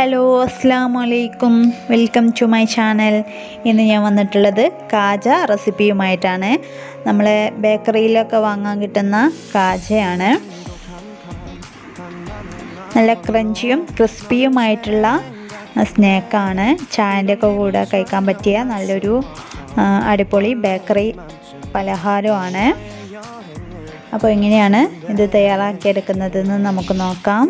hello അസ്സാം വലൈക്കും welcome to my channel ഇന്ന് ഞാൻ വന്നിട്ടുള്ളത് കാജ റെസിപ്പിയുമായിട്ടാണ് നമ്മളെ ബേക്കറിയിലൊക്കെ വാങ്ങാൻ കിട്ടുന്ന കാജയാണ് നല്ല ക്രഞ്ചിയും ക്രിസ്പിയുമായിട്ടുള്ള സ്നാക്കാണ് ചായൻ്റെ ഒക്കെ കൂടെ കഴിക്കാൻ പറ്റിയ നല്ലൊരു ആ, അടിപൊളി ബേക്കറി പലഹാരമാണ് അപ്പോൾ എങ്ങനെയാണ് ഇത് തയ്യാറാക്കിയെടുക്കുന്നതെന്ന് നമുക്ക് നോക്കാം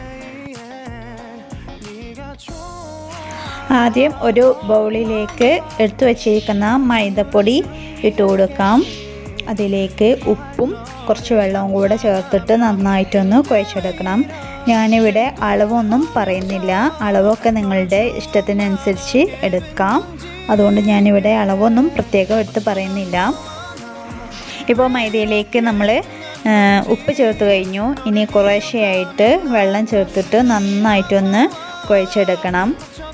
ആദ്യം ഒരു ബൗളിലേക്ക് എടുത്തു വച്ചിരിക്കുന്ന മൈദപ്പൊടി ഇട്ട് കൊടുക്കാം അതിലേക്ക് ഉപ്പും കുറച്ച് വെള്ളവും കൂടെ ചേർത്തിട്ട് നന്നായിട്ടൊന്ന് കുഴച്ചെടുക്കണം ഞാനിവിടെ അളവൊന്നും പറയുന്നില്ല അളവൊക്കെ നിങ്ങളുടെ ഇഷ്ടത്തിനനുസരിച്ച് എടുക്കാം അതുകൊണ്ട് ഞാനിവിടെ അളവൊന്നും പ്രത്യേകം എടുത്ത് പറയുന്നില്ല ഇപ്പോൾ മൈദയിലേക്ക് നമ്മൾ ഉപ്പ് ചേർത്ത് കഴിഞ്ഞു ഇനി കുറേശ്ശെയായിട്ട് വെള്ളം ചേർത്തിട്ട് നന്നായിട്ടൊന്ന് കുഴച്ചെടുക്കണം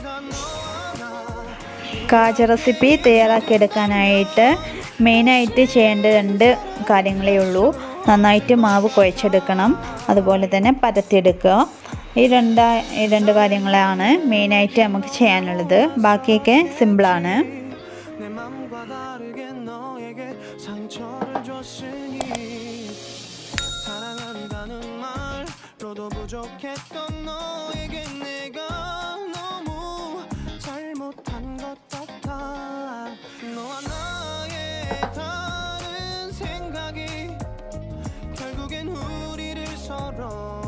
കാജ റെസിപ്പി തയ്യാറാക്കിയെടുക്കാനായിട്ട് മെയിനായിട്ട് ചെയ്യേണ്ട രണ്ട് കാര്യങ്ങളേ ഉള്ളൂ നന്നായിട്ട് മാവ് കുഴച്ചെടുക്കണം അതുപോലെ തന്നെ പരത്തിയെടുക്കുക ഈ രണ്ട് ഈ രണ്ട് കാര്യങ്ങളാണ് മെയിനായിട്ട് നമുക്ക് ചെയ്യാനുള്ളത് ബാക്കിയൊക്കെ സിമ്പിളാണ് 내 맘과 다르게 너에게 상처를 줬으니 사랑한다는 말로도 부족했던 너에게 내가 너무 잘못한 것 같아 너와 나의 다른 생각이 결국엔 우리를 서로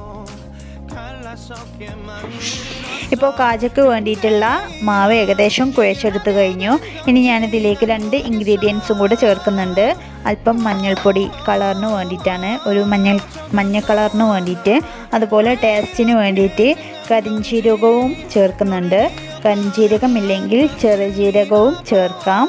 갈라섰게 만들었어 ഇപ്പോൾ കാജയ്ക്ക് വേണ്ടിയിട്ടുള്ള മാവ് ഏകദേശം കുഴച്ചെടുത്ത് കഴിഞ്ഞു ഇനി ഞാനിതിലേക്ക് രണ്ട് ഇൻഗ്രീഡിയൻസും കൂടെ ചേർക്കുന്നുണ്ട് അല്പം മഞ്ഞൾപ്പൊടി കളറിന് വേണ്ടിയിട്ടാണ് ഒരു മഞ്ഞൾ മഞ്ഞ കളറിന് വേണ്ടിയിട്ട് അതുപോലെ ടേസ്റ്റിന് വേണ്ടിയിട്ട് കരിഞ്ജീരകവും ചേർക്കുന്നുണ്ട് കരിഞ്ജീരകം ഇല്ലെങ്കിൽ ചെറുജീരകവും ചേർക്കാം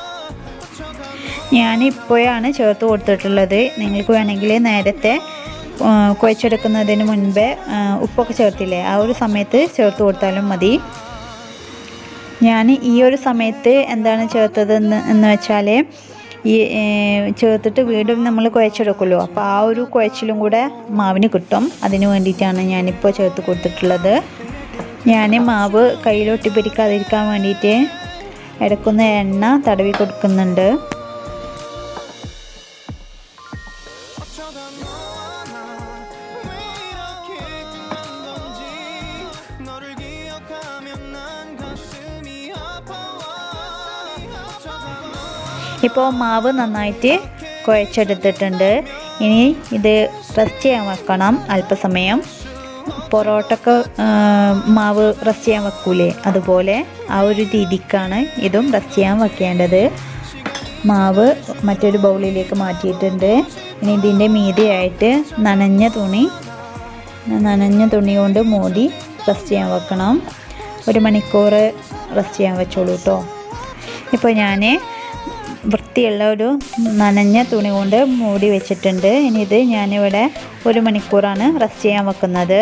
ഞാനിപ്പോഴാണ് ചേർത്ത് കൊടുത്തിട്ടുള്ളത് നിങ്ങൾക്ക് വേണമെങ്കിൽ നേരത്തെ ആ, കുഴച്ചെടുക്കുന്നതിന് മുൻപേ ആ, ഉപ്പൊക്കെ ചേർത്തില്ലേ ആ ഒരു സമയത്ത് ചേർത്ത് കൊടുത്താലും മതി ഞാൻ ഈ ഒരു സമയത്ത് എന്താണ് ചേർത്തതെന്ന് എന്ന് വെച്ചാൽ ഈ ഏ, ചേർത്തിട്ട് വീണ്ടും നമ്മൾ കുഴച്ചെടുക്കുമല്ലോ അപ്പോൾ ആ ഒരു കുഴച്ചിലും കൂടെ മാവിന് കിട്ടും അതിന് വേണ്ടിയിട്ടാണ് ഞാനിപ്പോൾ ചേർത്ത് കൊടുത്തിട്ടുള്ളത് ഞാൻ മാവ് കയ്യിലൊട്ടി പിടിക്കാതിരിക്കാൻ വേണ്ടിയിട്ട് ഇടക്കുന്ന എണ്ണ തടവി കൊടുക്കുന്നുണ്ട് 어쩌다 너와 나 왜 이렇게 끝난 건지 너를 기억하면 난 가슴이 아파와 어쩌다 너와 ഇപ്പോൾ മാവ് നന്നായിട്ട് കുഴച്ചെടുത്തിട്ടുണ്ട് ഇനി ഇത് റെസ്റ്റ് ചെയ്യാൻ വെക്കണം അല്പസമയം പൊറോട്ടക്ക് മാവ് റെസ്റ്റ് ചെയ്യാൻ വെക്കൂലേ അതുപോലെ ആ ഒരു രീതിക്കാണ് ഇതും റെസ്റ്റ് ചെയ്യാൻ വെക്കേണ്ടത് മാവ് മറ്റൊരു ബൗളിലേക്ക് മാറ്റിയിട്ടുണ്ട് ഇനി ഇതിൻ്റെ മീതിയായിട്ട് നനഞ്ഞ തുണി നനഞ്ഞ തുണി കൊണ്ട് മൂടി റെസ്റ്റ് ചെയ്യാൻ വെക്കണം ഒരു മണിക്കൂർ റെസ്റ്റ് ചെയ്യാൻ വെച്ചോളൂ കേട്ടോ ഇപ്പോൾ ഞാൻ വൃത്തിയുള്ള ഒരു നനഞ്ഞ തുണി കൊണ്ട് മൂടി വെച്ചിട്ടുണ്ട് ഇനി ഇത് ഞാനിവിടെ ഒരു മണിക്കൂറാണ് റെസ്റ്റ് ചെയ്യാൻ വെക്കുന്നത്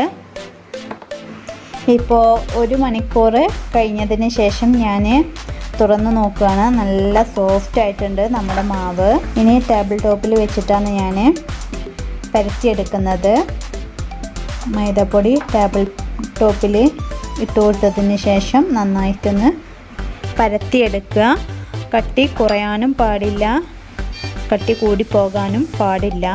ഇപ്പോൾ ഒരു മണിക്കൂർ കഴിഞ്ഞതിന് ശേഷം ഞാൻ തുറന്ന് നോക്കുകയാണ് നല്ല സോഫ്റ്റ് ആയിട്ടുണ്ട് നമ്മുടെ മാവ് ഇനി ടേബിൾ ടോപ്പിൽ വെച്ചിട്ടാണ് ഞാൻ പരത്തിയെടുക്കുന്നത് മൈദപ്പൊടി ടേബിൾ ടോപ്പിൽ ഇട്ട് കൊടുത്തതിന് ശേഷം നന്നായിട്ടൊന്ന് പരത്തിയെടുക്കുക കട്ടി കുറയാനും പാടില്ല കട്ടി കൂടി പോകാനും പാടില്ല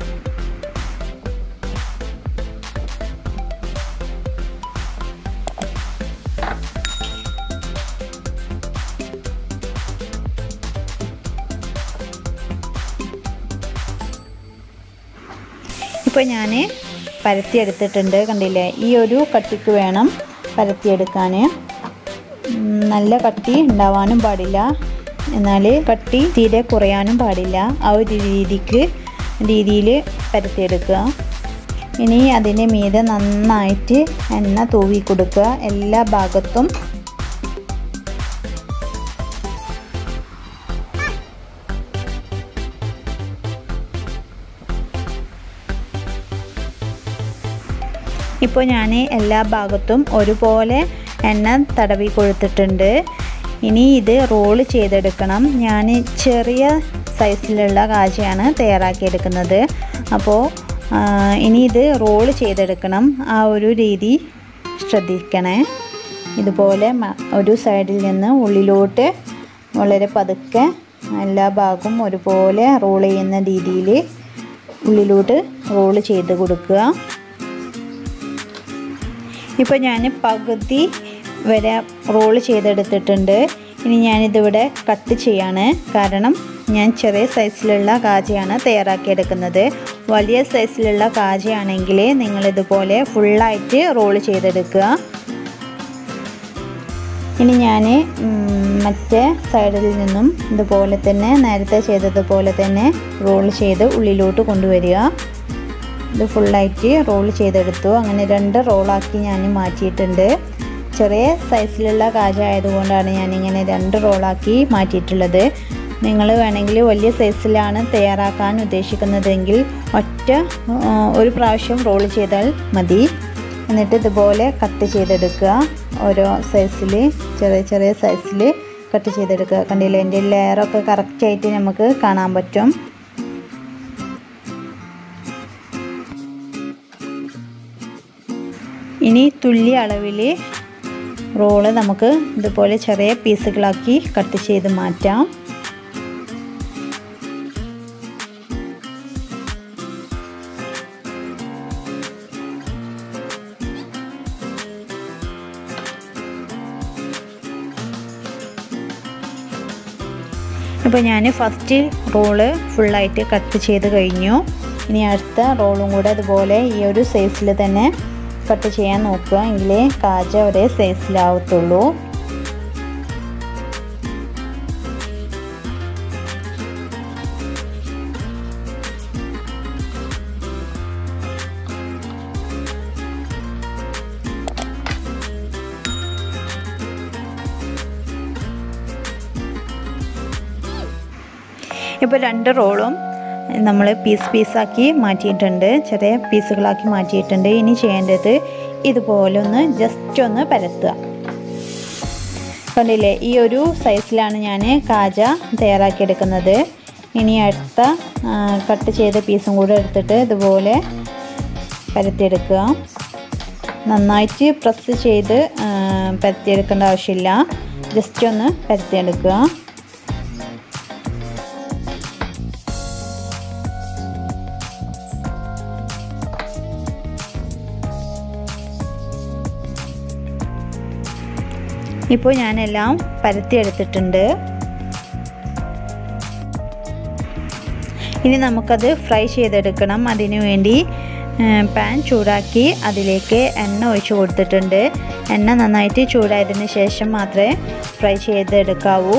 ഇപ്പോൾ ഞാൻ പരത്തിയെടുത്തിട്ടുണ്ട് കണ്ടില്ലേ ഈ ഒരു കട്ടിക്ക് വേണം പരത്തിയെടുക്കാൻ ഉം, നല്ല കട്ടി ഉണ്ടാവാനും പാടില്ല എന്നാൽ കട്ടി തീരെ കുറയാനും പാടില്ല ആ ഒരു രീതിക്ക് രീതിയിൽ പരത്തിയെടുക്കുക ഇനി അതിൻ്റെ മീതെ നന്നായിട്ട് എണ്ണ തൂവി കൊടുക്കുക എല്ലാ ഭാഗത്തും ഇപ്പോൾ ഞാൻ എല്ലാ ഭാഗത്തും ഒരുപോലെ എണ്ണ തടവി കൊടുത്തിട്ടുണ്ട് ഇനി ഇത് റോള് ചെയ്തെടുക്കണം ഞാൻ ചെറിയ സൈസിലുള്ള കാജയാണ് തയ്യാറാക്കിയെടുക്കുന്നത് അപ്പോൾ ആ, ഇനി ഇത് റോള് ചെയ്തെടുക്കണം ആ ഒരു രീതി ശ്രദ്ധിക്കണേ ഇതുപോലെ മ- ഒരു സൈഡിൽ നിന്ന് ഉള്ളിലോട്ട് വളരെ പതുക്കെ എല്ലാ ഭാഗവും ഒരുപോലെ റോൾ ചെയ്യുന്ന രീതിയിൽ ഉള്ളിലോട്ട് റോൾ ചെയ്ത് കൊടുക്കുക ഇപ്പോൾ ഞാൻ പകുതി വരെ റോൾ ചെയ്തെടുത്തിട്ടുണ്ട് ഇനി ഞാനിതിവിടെ കട്ട് ചെയ്യാണ് കാരണം ഞാൻ ചെറിയ സൈസിലുള്ള കാജയാണ് തയ്യാറാക്കിയെടുക്കുന്നത് വലിയ സൈസിലുള്ള കാജയാണെങ്കിൽ നിങ്ങളിതുപോലെ ഫുള്ളായിട്ട് റോൾ ചെയ്തെടുക്കുക ഇനി ഞാൻ മറ്റേ സൈഡിൽ നിന്നും ഇതുപോലെ തന്നെ നേരത്തെ ചെയ്തതുപോലെ തന്നെ റോൾ ചെയ്ത് ഉള്ളിലോട്ട് കൊണ്ടുവരിക ഇത് ഫുള്ളായിട്ട് റോൾ ചെയ്തെടുത്തു അങ്ങനെ രണ്ട് റോളാക്കി ഞാൻ മാറ്റിയിട്ടുണ്ട് ചെറിയ സൈസിലുള്ള കാജ ആയതുകൊണ്ടാണ് ഞാനിങ്ങനെ രണ്ട് റോളാക്കി മാറ്റിയിട്ടുള്ളത് നിങ്ങൾ വേണമെങ്കിൽ വലിയ സൈസിലാണ് തയ്യാറാക്കാൻ ഉദ്ദേശിക്കുന്നതെങ്കിൽ ഒറ്റ ആ, ഒരു പ്രാവശ്യം റോൾ ചെയ്താൽ മതി എന്നിട്ട് ഇതുപോലെ കട്ട് ചെയ്തെടുക്കുക ഓരോ സൈസിൽ ചെറിയ ചെറിയ സൈസിൽ കട്ട് ചെയ്തെടുക്കുക കണ്ടില്ലേ എൻ്റെ ലെയറൊക്കെ കറക്റ്റായിട്ട് നമുക്ക് കാണാൻ പറ്റും ഇനി തുല്യ അളവിൽ റോള് നമുക്ക് ഇതുപോലെ ചെറിയ പീസുകളാക്കി കട്ട് ചെയ്ത് മാറ്റാം ഇപ്പോൾ ഞാൻ ഫസ്റ്റ് റോള് ഫുള്ളായിട്ട് കട്ട് ചെയ്ത് കഴിഞ്ഞു ഇനി അടുത്ത റോളും കൂടെ അതുപോലെ ഈ ഒരു സൈസിൽ തന്നെ കട്ട് ചെയ്യാൻ നോക്കുക എങ്കിലേ കാജ ഒരേ സൈസിലാവത്തുള്ളൂ ഇപ്പോൾ രണ്ട് റോളും നമ്മൾ പീസ് പീസാക്കി മാറ്റിയിട്ടുണ്ട് ചെറിയ പീസുകളാക്കി മാറ്റിയിട്ടുണ്ട് ഇനി ചെയ്യേണ്ടത് ഇതുപോലെ ഒന്ന് ജസ്റ്റ് ഒന്ന് പരത്തുക കണ്ടില്ലേ ഈ ഒരു സൈസിലാണ് ഞാൻ കാജ തയ്യാറാക്കിയെടുക്കുന്നത് ഇനി അടുത്ത ആ, കട്ട് ചെയ്ത പീസും കൂടെ എടുത്തിട്ട് ഇതുപോലെ പരത്തിയെടുക്കുക നന്നായിട്ട് പ്രസ് ചെയ്ത് ആ, പരത്തിയെടുക്കേണ്ട ആവശ്യമില്ല ജസ്റ്റ് ഒന്ന് പരത്തിയെടുക്കുക ഇപ്പോൾ ഞാനെല്ലാം പരത്തിയെടുത്തിട്ടുണ്ട് ഇനി നമുക്കത് ഫ്രൈ ചെയ്തെടുക്കണം അതിനു വേണ്ടി പാൻ ചൂടാക്കി അതിലേക്ക് എണ്ണ ഒഴിച്ച് കൊടുത്തിട്ടുണ്ട് എണ്ണ നന്നായിട്ട് ചൂടായതിന് ശേഷം മാത്രമേ ഫ്രൈ ചെയ്തെടുക്കാവൂ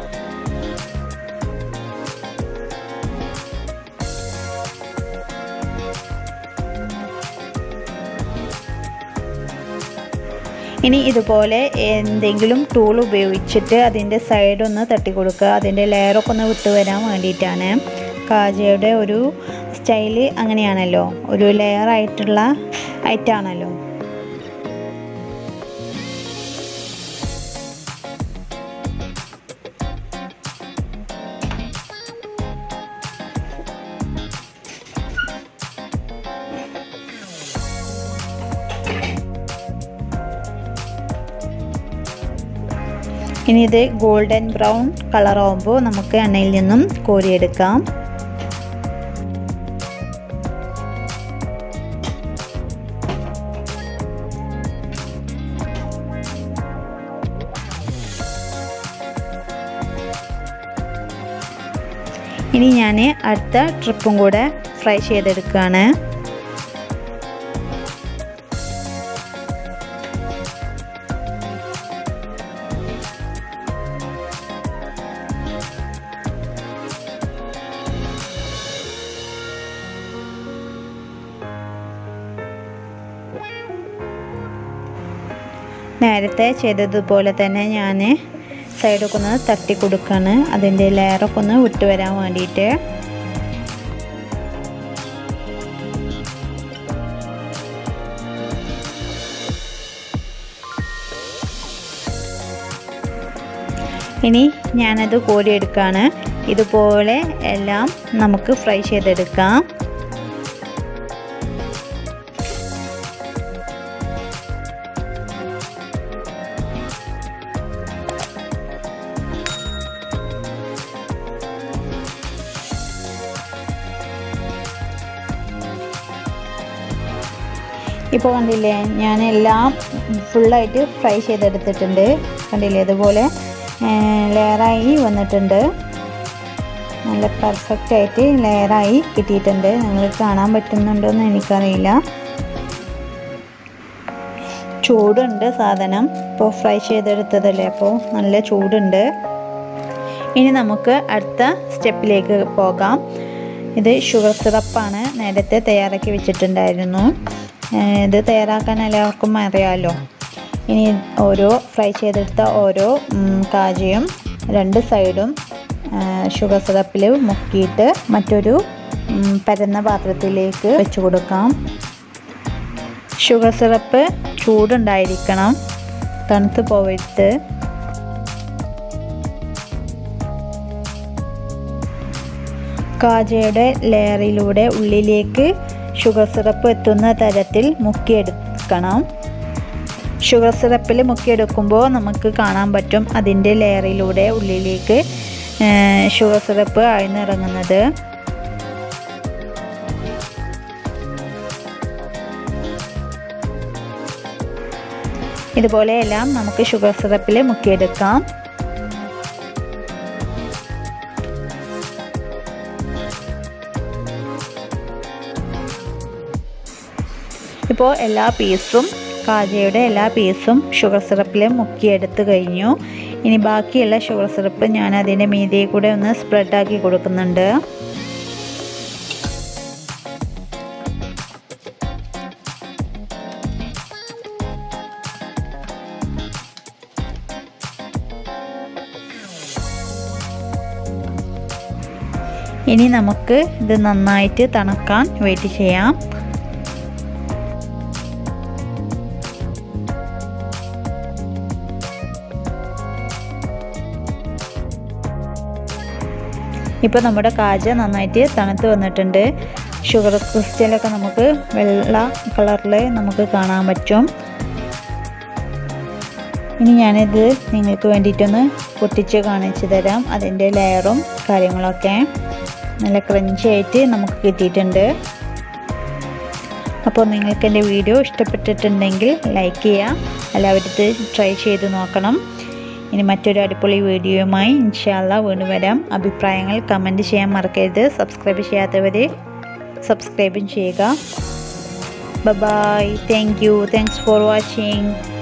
ഇനി ഇതുപോലെ എന്തെങ്കിലും ടൂൾ ഉപയോഗിച്ചിട്ട് അതിൻ്റെ സൈഡ് ഒന്ന് തട്ടി കൊടുക്കുക അതിൻ്റെ ലെയറൊക്കെ ഒന്ന് വിട്ടു വരാൻ വേണ്ടിയിട്ടാണ് കാജയുടെ ഒരു സ്റ്റൈല് അങ്ങനെയാണല്ലോ ഒരു ലെയർ ആയിട്ടുള്ള ഐറ്റാണല്ലോ ഇനി ഇത് ഗോൾഡൻ ബ്രൗൺ കളർ ആകുമ്പോൾ നമുക്ക് എണ്ണയിൽ നിന്നും കോരിയെടുക്കാം ഇനി ഞാൻ അടുത്ത ട്രിപ്പും കൂടെ ഫ്രൈ ചെയ്തെടുക്കുകയാണ് നേരത്തെ ചെയ്തതുപോലെ തന്നെ ഞാൻ സൈഡൊക്കെ ഒന്ന് തട്ടി കൊടുക്കുകയാണ് അതിൻ്റെ ലെയറൊക്കെ ഒന്ന് വിട്ടു വരാൻ വേണ്ടിയിട്ട് ഇനി ഞാനത് കോരിയെടുക്കുകയാണ് ഇതുപോലെ എല്ലാം നമുക്ക് ഫ്രൈ ചെയ്തെടുക്കാം ഇപ്പോൾ കണ്ടില്ലേ ഞാൻ എല്ലാം ഫുള്ളായിട്ട് ഫ്രൈ ചെയ്തെടുത്തിട്ടുണ്ട് കണ്ടില്ലേ ഇതുപോലെ ലെയറായി വന്നിട്ടുണ്ട് നല്ല പെർഫെക്റ്റ് ആയിട്ട് ലെയറായി കിട്ടിയിട്ടുണ്ട് നിങ്ങൾക്ക് കാണാൻ പറ്റുന്നുണ്ടോ എന്ന് എനിക്കറിയില്ല ചൂടുണ്ട് സാധനം ഇപ്പോൾ ഫ്രൈ ചെയ്തെടുത്തതല്ലേ അപ്പോൾ നല്ല ചൂടുണ്ട് ഇനി നമുക്ക് അടുത്ത സ്റ്റെപ്പിലേക്ക് പോകാം ഇത് ഷുഗർ സിറപ്പാണ് നേരത്തെ തയ്യാറാക്കി വെച്ചിട്ടുണ്ടായിരുന്നു ഏഹ് ഇത് തയ്യാറാക്കാൻ എല്ലാവർക്കും അറിയാമല്ലോ ഇനി ഓരോ ഫ്രൈ ചെയ്തെടുത്ത ഓരോ ഉം, കാജയും രണ്ട് സൈഡും ഷുഗർ സിറപ്പിൽ മുക്കിയിട്ട് മറ്റൊരു ഉം, പരന്ന പാത്രത്തിലേക്ക് വെച്ച് കൊടുക്കാം ഷുഗർ സിറപ്പ് ചൂടുണ്ടായിരിക്കണം തണുത്ത് പോവരുത് കാജയുടെ ലെയറിലൂടെ ഉള്ളിലേക്ക് ഷുഗർ സിറപ്പ് എത്തുന്ന തരത്തിൽ മുക്കിയെടുക്കണം ഷുഗർ സിറപ്പിൽ മുക്കിയെടുക്കുമ്പോൾ നമുക്ക് കാണാൻ പറ്റും അതിൻ്റെ ലെയറിലൂടെ ഉള്ളിലേക്ക് ഷുഗർ സിറപ്പ് ആഴ്ന്നിറങ്ങുന്നത് ഇതുപോലെ എല്ലാം നമുക്ക് ഷുഗർ സിറപ്പിൽ മുക്കിയെടുക്കാം ഇപ്പോൾ എല്ലാ പീസും കാജയുടെ എല്ലാ പീസും ഷുഗർ സിറപ്പിൽ മുക്കിയെടുത്ത് കഴിഞ്ഞു ഇനി ബാക്കിയുള്ള ഷുഗർ സിറപ്പ് ഞാൻ അതിൻ്റെ മീതെ കൂടെ ഒന്ന് സ്പ്രെഡാക്കി കൊടുക്കുന്നുണ്ട് ഇനി നമുക്ക് ഇത് നന്നായിട്ട് തണുക്കാൻ വെയിറ്റ് ചെയ്യാം ഇപ്പോൾ നമ്മുടെ കാജ നന്നായിട്ട് തണുത്ത് വന്നിട്ടുണ്ട് ഷുഗർ ക്രിസ്റ്റലൊക്കെ നമുക്ക് വെള്ള കളറിൽ നമുക്ക് കാണാൻ പറ്റും ഇനി ഞാനിത് നിങ്ങൾക്ക് വേണ്ടിയിട്ടൊന്ന് പൊട്ടിച്ച് കാണിച്ചു തരാം അതിൻ്റെ ലെയറും കാര്യങ്ങളൊക്കെ നല്ല ക്രഞ്ചി ആയിട്ട് നമുക്ക് കിട്ടിയിട്ടുണ്ട് അപ്പോൾ നിങ്ങൾക്ക് എൻ്റെ വീഡിയോ ഇഷ്ടപ്പെട്ടിട്ടുണ്ടെങ്കിൽ ലൈക്ക് ചെയ്യുക എല്ലാവരും ഇത് ട്രൈ ചെയ്ത് നോക്കണം ഇനി മറ്റൊരു അടിപൊളി വീഡിയോയുമായി ഇൻഷാല്ല വീണ്ടും വരാം അഭിപ്രായങ്ങൾ കമൻറ്റ് ചെയ്യാൻ മറക്കരുത് സബ്സ്ക്രൈബ് ചെയ്യാത്തവർ സബ്സ്ക്രൈബും ചെയ്യുക bye thank you thanks for watching